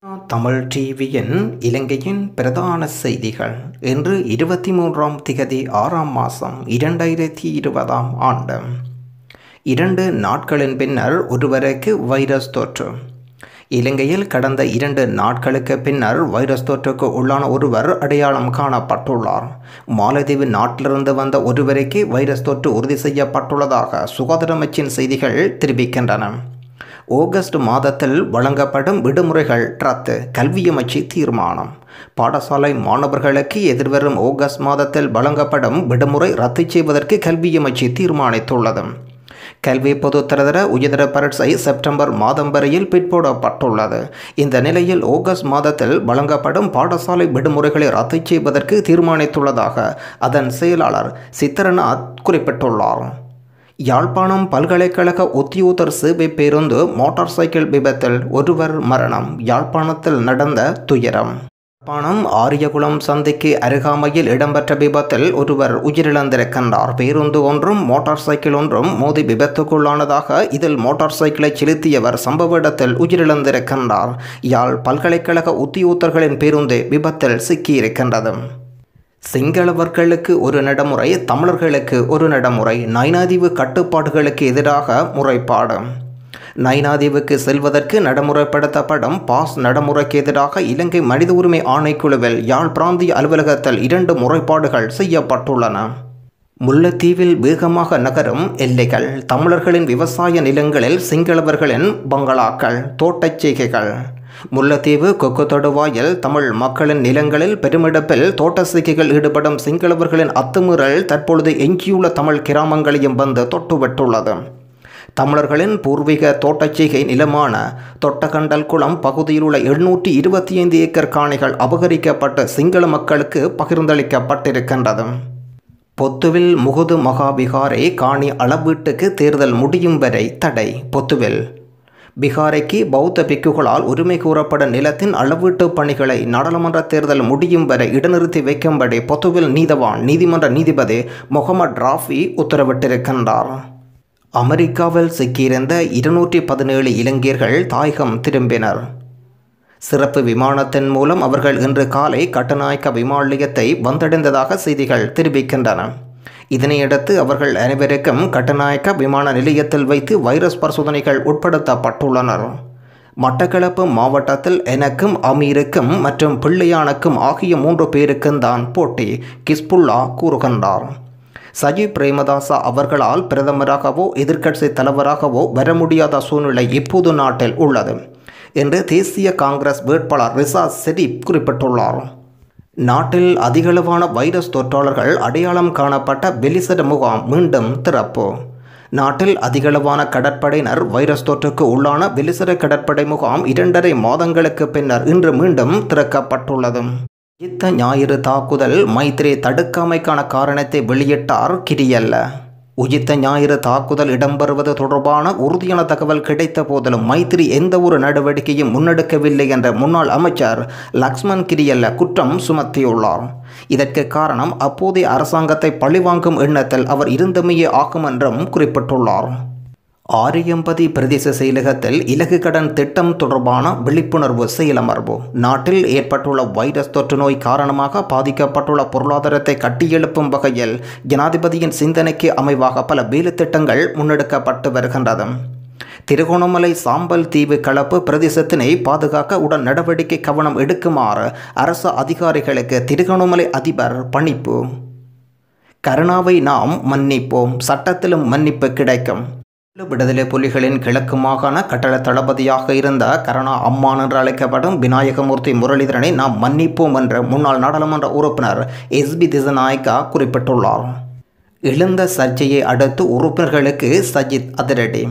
தமிழ் டிவியின் இலங்கையின் பிரதான செய்திகள் இன்று இருபத்தி மூன்றாம் திகதி ஆறாம் மாதம் இரண்டாயிரத்தி இருபதாம் ஆண்டு இரண்டு நாட்களின் பின்னர் ஒருவருக்கு வைரஸ் தொற்று இலங்கையில் கடந்த இரண்டு நாட்களுக்கு பின்னர் வைரஸ் தொற்றுக்கு உள்ளான ஒருவர் அடையாளம் காணப்பட்டுள்ளார் மாலத்தீவு நாட்டிலிருந்து வந்த ஒருவருக்கு வைரஸ் தொற்று உறுதி செய்யப்பட்டுள்ளதாக சுகாதார அமைச்சின் செய்திகள் தெரிவிக்கின்றன ஆகஸ்ட் மாதத்தில் வழங்கப்படும் விடுமுறைகள் ரத்து கல்வி அமைச்சு தீர்மானம் பாடசாலை மாணவர்களுக்கு எதிர்வரும் ஆகஸ்ட் மாதத்தில் வழங்கப்படும் விடுமுறை ரத்து செய்வதற்கு கல்வி அமைச்சு தீர்மானித்துள்ளது கல்வி பொதுத்தரதர உயர்தர பரீட்சை செப்டம்பர் மாதம் வரையில் பிற்போடப்பட்டுள்ளது இந்த நிலையில் ஆகஸ்ட் மாதத்தில் வழங்கப்படும் பாடசாலை விடுமுறைகளை ரத்து செய்வதற்கு தீர்மானித்துள்ளதாக அதன் செயலாளர் சித்திரநாத் குறிப்பிட்டுள்ளார் யாழ்ப்பாணம் பல்கலைக்கழக உத்தியோகர் சேவை பேருந்து மோட்டார் சைக்கிள் விபத்தில் ஒருவர் மரணம் யாழ்ப்பாணத்தில் நடந்த துயரம் யாழ்ப்பாணம் ஆரியகுளம் சந்திக்கு அருகாமையில் இடம்பெற்ற விபத்தில் ஒருவர் உயிரிழந்திருக்கின்றார் பேருந்து ஒன்றும் மோட்டார் சைக்கிள் ஒன்றும் மோதி விபத்துக்குள்ளானதாக இதில் மோட்டார் சைக்கிளை செலுத்தியவர் சம்பவ இடத்தில் உயிரிழந்திருக்கின்றார் யாழ் பல்கலைக்கழக உத்தியோகர்களின் பேருந்து விபத்தில் சிக்கியிருக்கின்றது சிங்களவர்களுக்கு ஒரு நடைமுறை தமிழர்களுக்கு ஒரு நடைமுறை நைனாதீவு கட்டுப்பாடுகளுக்கு எதிராக முறைப்பாடு நைனாதீவுக்கு செல்வதற்கு நடைமுறைப்படுத்தப்படும் பாஸ் நடைமுறைக்கு எதிராக இலங்கை மனித உரிமை ஆணைக்குழுவில் யாழ் பிராந்திய அலுவலகத்தில் இரண்டு முறைப்பாடுகள் செய்யப்பட்டுள்ளன முல்லைத்தீவில் வேகமாக நகரும் எல்லைகள் தமிழர்களின் விவசாய நிலங்களில் சிங்களவர்களின் பங்களாக்கள் தோட்டச்சீகைகள் முல்லைத்தீவு கொக்கு தொடுவாயில் தமிழ் மக்களின் நிலங்களில் பெருமிடப்பில் தோட்டசிகைகள் ஈடுபடும் சிங்களவர்களின் அத்துமீறல் தற்பொழுது எஞ்சியுள்ள தமிழ் கிராமங்களையும் வந்து தொட்டுவிட்டுள்ளது தமிழர்களின் பூர்வீக தோட்டச்சிகை நிலமான தொட்டகண்டல் குளம் பகுதியில் உள்ள எழுநூற்றி இருபத்தி ஐந்து ஏக்கர் காணிகள் அபகரிக்கப்பட்டு சிங்கள மக்களுக்கு பகிர்ந்தளிக்கப்பட்டிருக்கின்றது பொத்துவில் முகுது மகாபிகாரை காணி அளவீட்டுக்கு தேர்தல் முடியும் வரை தடை பொத்துவில் பீகாரைக்கு பௌத்த பிக்குகளால் உரிமை கூறப்பட நிலத்தின் அளவீட்டு பணிகளை நாடாளுமன்ற தேர்தல் முடியும் வரை இடைநிறுத்தி வைக்கும்படி பொத்துவில் நீதவான் நீதிமன்ற நீதிபதி முகமது ராஃபி உத்தரவிட்டிருக்கின்றார் அமெரிக்காவில் சிக்கியிருந்த இருநூற்றி பதினேழு இலங்கையர்கள் தாயகம் திரும்பினர் சிறப்பு விமானத்தின் மூலம் அவர்கள் இன்று காலை கட்டுநாயக்க விமான நிலையத்தை வந்தடைந்ததாக செய்திகள் தெரிவிக்கின்றன இதனையடுத்து அவர்கள் அனைவருக்கும் கட்டுநாயக்க விமான நிலையத்தில் வைத்து வைரஸ் பரிசோதனைகள் உட்படுத்தப்பட்டுள்ளனர் மட்டக்களப்பு மாவட்டத்தில் எனக்கும் அமீருக்கும் மற்றும் பிள்ளையானுக்கும் ஆகிய மூன்று பேருக்கும் தான் போட்டி கிஸ்புல்லா கூறுகின்றார் சஜித் பிரேமதாசா அவர்களால் பிரதமராகவோ எதிர்க்கட்சி தலைவராகவோ வர முடியாத சூழ்நிலை இப்போது நாட்டில் உள்ளது என்று தேசிய காங்கிரஸ் வேட்பாளர் ரிசாஸ் செடிப் குறிப்பிட்டுள்ளார் நாட்டில் அதிகளவான வைரஸ் தொற்றாளர்கள் அடையாளம் காணப்பட்ட பெலிசட முகாம் மீண்டும் திறப்பு நாட்டில் அதிகளவான கடற்படையினர் வைரஸ் தொற்றுக்கு உள்ளான வெலிசர கடற்படை முகாம் இரண்டரை மாதங்களுக்கு பின்னர் இன்று மீண்டும் திறக்கப்பட்டுள்ளது யுத்த ஞாயிறு தாக்குதல் மைத்ரி தடுக்காமைக்கான காரணத்தை வெளியிட்டார் கிரியல்ல உயித்த ஞாயிறு தாக்குதல் இடம்பெறுவது தொடர்பான உறுதியான தகவல் கிடைத்த போதிலும் மைத்திரி எந்த ஒரு நடவடிக்கையும் முன்னெடுக்கவில்லை என்ற முன்னாள் அமைச்சர் லக்ஷ்மண் கிரியல்ல குற்றம் சுமத்தியுள்ளார் இதற்கு காரணம் அப்போதைய அரசாங்கத்தை பழிவாங்கும் எண்ணத்தில் அவர் இருந்தமையே ஆகும் என்றும் குறிப்பிட்டுள்ளார் ஆரியம்பதி பிரதேச செயலகத்தில் இலகு கடன் திட்டம் தொடர்பான விழிப்புணர்வு செயலமர்வு நாட்டில் ஏற்பட்டுள்ள வைரஸ் தொற்று நோய் காரணமாக பாதிக்கப்பட்டுள்ள பொருளாதாரத்தை கட்டியெழுப்பும் வகையில் ஜனாதிபதியின் சிந்தனைக்கு அமைவாக பல வேலை திட்டங்கள் முன்னெடுக்கப்பட்டு வருகின்றது திருகோணமலை சாம்பல் தீவு கலப்பு பிரதேசத்தினை பாதுகாக்க உடன் நடவடிக்கை கவனம் எடுக்குமாறு அரசு அதிகாரிகளுக்கு திருகோணமலை அதிபர் பணிப்பு கருணாவை நாம் மன்னிப்போம் சட்டத்திலும் மன்னிப்பு கிடைக்கும் விடுதலை புலிகளின் கிழக்கு மாகாண கட்டள தளபதியாக இருந்த கருணா அம்மான் என்று அழைக்கப்படும் விநாயகமூர்த்தி முரளிதரனை நாம் மன்னிப்போம் என்று முன்னாள் நாடாளுமன்ற உறுப்பினர் எஸ் பி திசநாயக்கா குறிப்பிட்டுள்ளார் எழுந்த சர்ச்சையை அடுத்து உறுப்பினர்களுக்கு சஜித் அதிரடி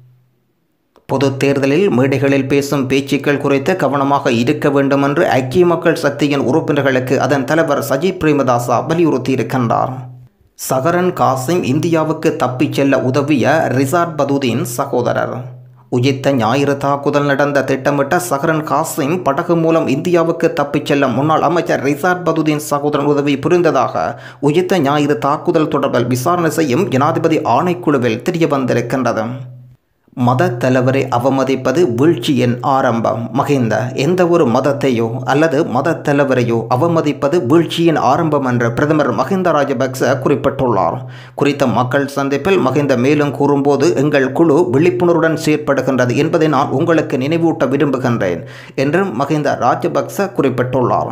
பொது தேர்தலில் மேடைகளில் பேசும் பேச்சுக்கள் குறித்து கவனமாக இருக்க வேண்டும் என்று ஐக்கிய மக்கள் சக்தியின் உறுப்பினர்களுக்கு அதன் தலைவர் சஜித் பிரேமதாசா வலியுறுத்தியிருக்கின்றார் சகரன் காசிம் இந்தியாவுக்கு தப்பிச் செல்ல உதவிய ரிசார்ட் பதுதீன் சகோதரர் உயிர்த்த ஞாயிறு தாக்குதல் நடந்த திட்டமிட்ட சஹரன் காசிம் படகு மூலம் இந்தியாவுக்கு தப்பிச் செல்ல முன்னாள் அமைச்சர் ரிசார்ட் பதுதீன் சகோதரன் உதவி புரிந்ததாக உயிர்த்த ஞாயிறு தாக்குதல் தொடர்பில் விசாரணை செய்யும் ஜனாதிபதி ஆணைக்குழுவில் தெரிய வந்திருக்கின்றது மத தலைவரை அவமதிப்பது வீழ்ச்சியின் ஆரம்பம் மகிந்த எந்த ஒரு மதத்தையோ அல்லது மத தலைவரையோ அவமதிப்பது வீழ்ச்சியின் ஆரம்பம் என்று பிரதமர் மஹிந்த ராஜபக்ச குறிப்பிட்டுள்ளார் குறித்த மக்கள் சந்திப்பில் மகிந்த மேலும் கூறும்போது எங்கள் குழு விழிப்புணர்வுடன் செயற்படுகின்றது என்பதை நான் உங்களுக்கு நினைவூட்ட விரும்புகின்றேன் என்றும் மஹிந்த ராஜபக்ச குறிப்பிட்டுள்ளார்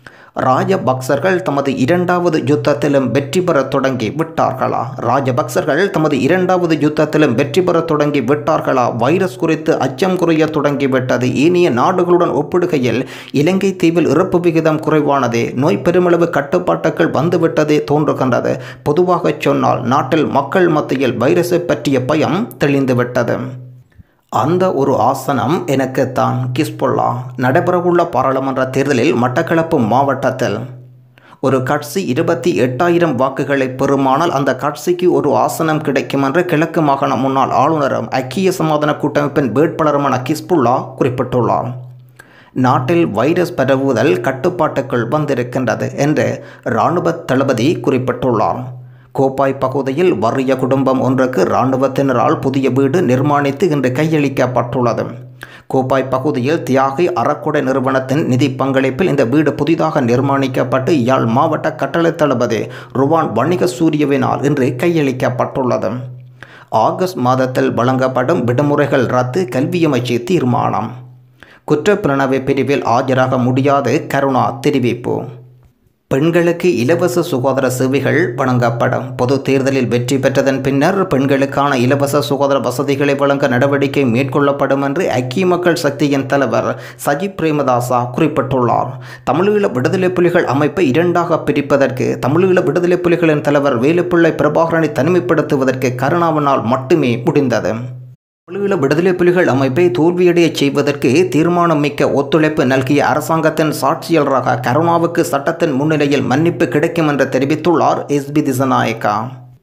ராஜபக்சர்கள் தமது இரண்டாவது யுத்தத்திலும் வெற்றி பெற தொடங்கி விட்டார்களா ராஜபக்சர்கள் தமது இரண்டாவது யுத்தத்திலும் வெற்றி பெற தொடங்கி விட்டார்களா வைரஸ் குறித்து அச்சம் குறைய தொடங்கிவிட்டது ஏனைய நாடுகளுடன் ஒப்பிடுகையில் இலங்கை தீவில் இறப்பு விகிதம் குறைவானதே நோய் பெருமளவு கட்டுப்பாட்டுகள் வந்துவிட்டதே தோன்றுகின்றது பொதுவாக சொன்னால் நாட்டில் மக்கள் மத்தியில் வைரஸை பற்றிய பயம் தெளிந்துவிட்டது அந்த ஒரு ஆசனம் எனக்குத்தான் கிஸ்பொல்லா நடைபெறவுள்ள பாராளுமன்ற தேர்தலில் மட்டக்களப்பு மாவட்டத்தில் ஒரு கட்சி இருபத்தி எட்டாயிரம் வாக்குகளை பெறுமானால் அந்த கட்சிக்கு ஒரு ஆசனம் கிடைக்கும் என்று கிழக்கு மாகாண முன்னாள் ஆளுநரும் ஐக்கிய சமாதான கூட்டமைப்பின் வேட்பாளருமான கிஸ்புல்லா குறிப்பிட்டுள்ளார் நாட்டில் வைரஸ் பரவுதல் கட்டுப்பாட்டுக்குள் வந்திருக்கின்றது என்று இராணுவ தளபதி குறிப்பிட்டுள்ளார் கோப்பாய் பகுதியில் வறிய குடும்பம் ஒன்றுக்கு இராணுவத்தினரால் புதிய வீடு நிர்மாணித்து இன்று கையளிக்கப்பட்டுள்ளது கோப்பாய் பகுதியில் தியாகி அறக்குடை நிறுவனத்தின் நிதி பங்களிப்பில் இந்த வீடு புதிதாக நிர்மாணிக்கப்பட்டு யாழ் மாவட்ட கட்டளை தளபதி ருவான் வணிக சூரியவினால் இன்று கையளிக்கப்பட்டுள்ளது ஆகஸ்ட் மாதத்தில் வழங்கப்படும் விடுமுறைகள் ரத்து கல்வியமைச்சு தீர்மானம் குற்றப்பிரணவை பிரிவில் ஆஜராக முடியாது கருணா தெரிவிப்பு பெண்களுக்கு இலவச சுகாதார சேவைகள் வழங்கப்படும் பொது தேர்தலில் வெற்றி பெற்றதன் பின்னர் பெண்களுக்கான இலவச சுகாதார வசதிகளை வழங்க நடவடிக்கை மேற்கொள்ளப்படும் என்று ஐக்கிய மக்கள் சக்தியின் தலைவர் சஜித் பிரேமதாசா குறிப்பிட்டுள்ளார் தமிழீழ விடுதலை புலிகள் அமைப்பை இரண்டாக பிரிப்பதற்கு தமிழீழ விடுதலை புலிகளின் தலைவர் வேலுப்பிள்ளை பிரபாகரனை தனிமைப்படுத்துவதற்கு கருணாவினால் மட்டுமே முடிந்தது தமிழீழ விடுதலை புலிகள் அமைப்பை தோல்வியடையச் செய்வதற்கு தீர்மானம் மிக்க ஒத்துழைப்பு நல்கிய அரசாங்கத்தின் சாட்சியாளராக கருணாவுக்கு சட்டத்தின் முன்னிலையில் மன்னிப்பு கிடைக்கும் என்று தெரிவித்துள்ளார் எஸ்பி திசநாயக்கா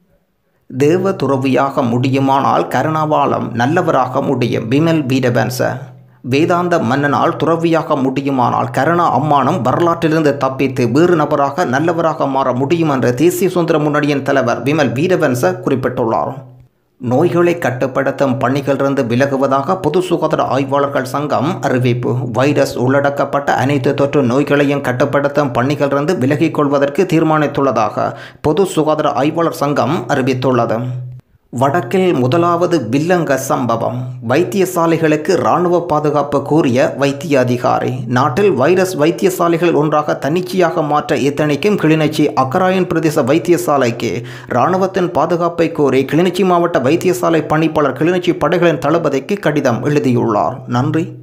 தேவ துறவியாக முடியுமானால் கருணாவாலம் நல்லவராக முடியும் பிமல் வீரபன்ச வேதாந்த மன்னனால் துறவியாக முடியுமானால் கருணா அம்மானும் வரலாற்றிலிருந்து தப்பித்து வேறு நபராக நல்லவராக மாற முடியும் என்று தேசிய சுதந்திர முன்னணியின் தலைவர் விமல் வீரவன்ச குறிப்பிட்டுள்ளார் நோய்களை கட்டுப்படுத்தும் பணிகளிலிருந்து விலகுவதாக பொது சுகாதார ஆய்வாளர்கள் சங்கம் அறிவிப்பு வைரஸ் உள்ளடக்கப்பட்ட அனைத்து தொற்று நோய்களையும் கட்டுப்படுத்தும் பணிகளிலிருந்து விலகிக் கொள்வதற்கு தீர்மானித்துள்ளதாக பொது சுகாதார ஆய்வாளர் சங்கம் அறிவித்துள்ளது வடக்கில் முதலாவது வில்லங்க சம்பவம் வைத்தியசாலைகளுக்கு இராணுவ பாதுகாப்பு கூறிய வைத்திய அதிகாரி நாட்டில் வைரஸ் வைத்தியசாலைகள் ஒன்றாக தன்னிச்சையாக மாற்ற எத்தனைக்கும் கிளிநொச்சி அக்கராயன் பிரதேச வைத்தியசாலைக்கு இராணுவத்தின் பாதுகாப்பை கோரி கிளிநொச்சி மாவட்ட வைத்தியசாலை பணிப்பாளர் கிளிநொச்சி படைகளின் தளபதிக்கு கடிதம் எழுதியுள்ளார் நன்றி